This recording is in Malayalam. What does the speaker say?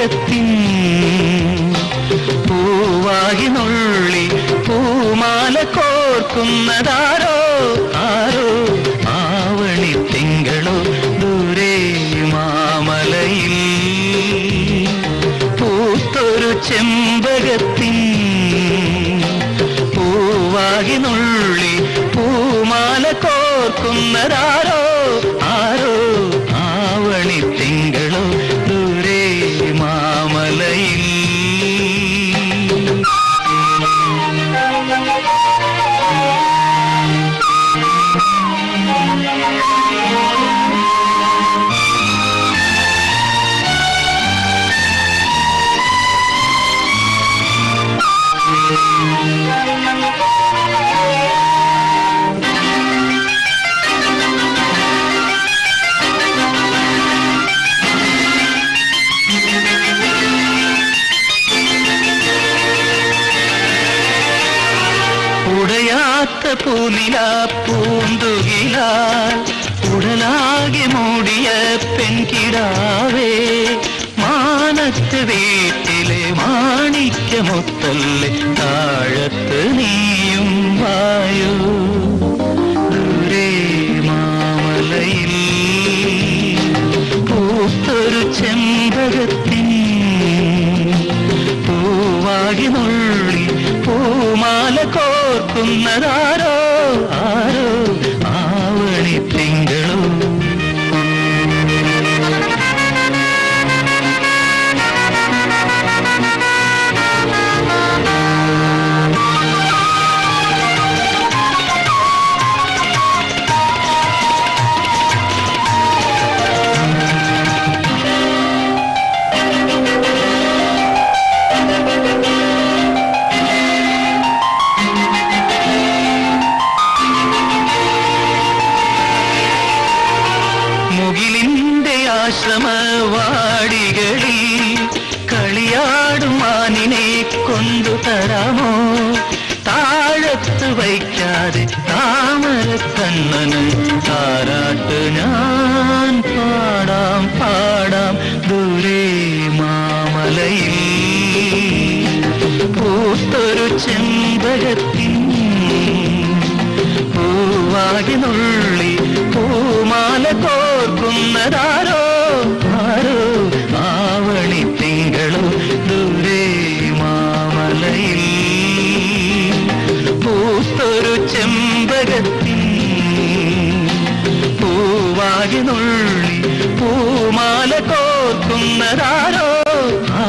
ചെമ്പകത്തിൻ പൂവാകി നുള്ളി പൂമാല കോർക്കുന്നതാരോ ആരോ ആവണി തിങ്കളോ ദൂരെ മാമലയിൽ പൂത്തൊരു ചെമ്പകത്തിൻ പൂവാകി നുള്ളി പൂമാല കോർക്കുന്നതാരോ ആരോ ആവണി തിങ്കളോ ദൂരെ മാമലയിൽ ഉടയാത്ത പൂനില പൂന്തുകില ഉടലാകെ മൂടിയ പെൺകിടാവേ മാനത്ത് വീട്ടിലെ മാണിക്യമൊത്തല്ലേ താഴത്ത് നീയും വായു ദൂരെ മാമലയിൽ പൂത്തൊരു ചെമ്പകത്തിൻ പൂവാകി നുള്ളി പൂമാല കോർക്കുന്നതാരോ ആരോ ആവണി തിങ്കളോ മുകിലിന്റെ ആശ്രമ വാടികളിൽ കളിയാടും മാനിനെ കൊണ്ടു തരാമോ താഴത്ത് വയ്ക്കാതെ താമര കണ്ണന് താരാട്ട് ഞാൻ പാടാം പാടാം ദൂരെ മാമലയിൽ പൂത്തൊരു ചെമ്പകത്തിൻ പൂവാകി നുള്ളി പൂമാല കോർക്കുന്നതാരോ ആരോ ആവണി തിങ്കളോ ദൂരെ മാമലയിൽ പൂത്തൊരു ചെമ്പകത്തിൻ പൂവാകി നുള്ളി പൂമാല കോർക്കുന്നതാരോ